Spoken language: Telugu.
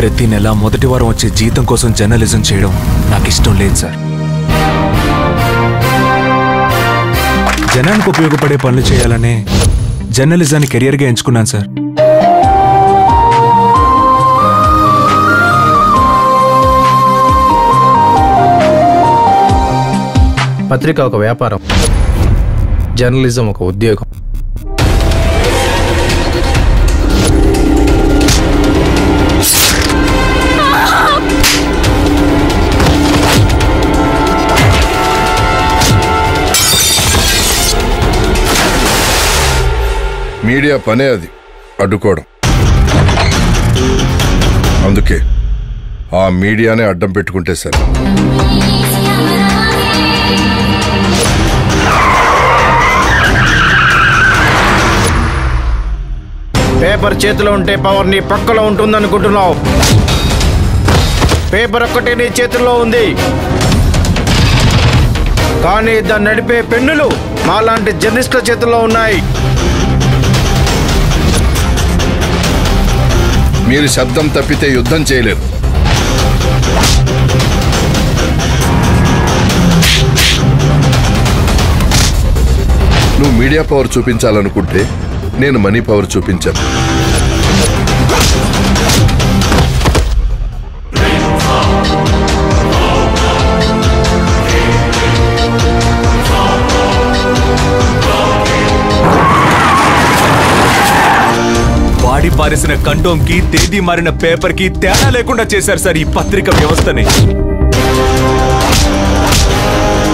ప్రతి నెల మొదటి వారం వచ్చే జీతం కోసం జర్నలిజం చేయడం నాకు ఇష్టం లేదు సార్ జనానికి ఉపయోగపడే పనులు చేయాలనే జర్నలిజాన్ని కెరియర్గా ఎంచుకున్నాను సార్ పత్రిక ఒక వ్యాపారం జర్నలిజం ఒక ఉద్యోగం మీడియా పనే అది అడ్డుకోవడం అందుకే ఆ మీడియానే అడ్డం పెట్టుకుంటే సరే పేపర్ చేతిలో ఉంటే పవర్ నీ పక్కలో ఉంటుందనుకుంటున్నావు పేపర్ ఒక్కటే నీ చేతుల్లో ఉంది కానీ దాన్ని నడిపే పెన్నులు మాలాంటి జర్నలిస్టుల చేతుల్లో ఉన్నాయి మీరు శబ్దం తప్పితే యుద్ధం చేయలేరు నువ్వు మీడియా పవర్ చూపించాలనుకుంటే నేను మనీ పవర్ చూపించాను వాడి పారేసిన కండోంకి తేదీ మారిన పేపర్కి తేడా లేకుండా చేశారు సార్ ఈ పత్రిక వ్యవస్థని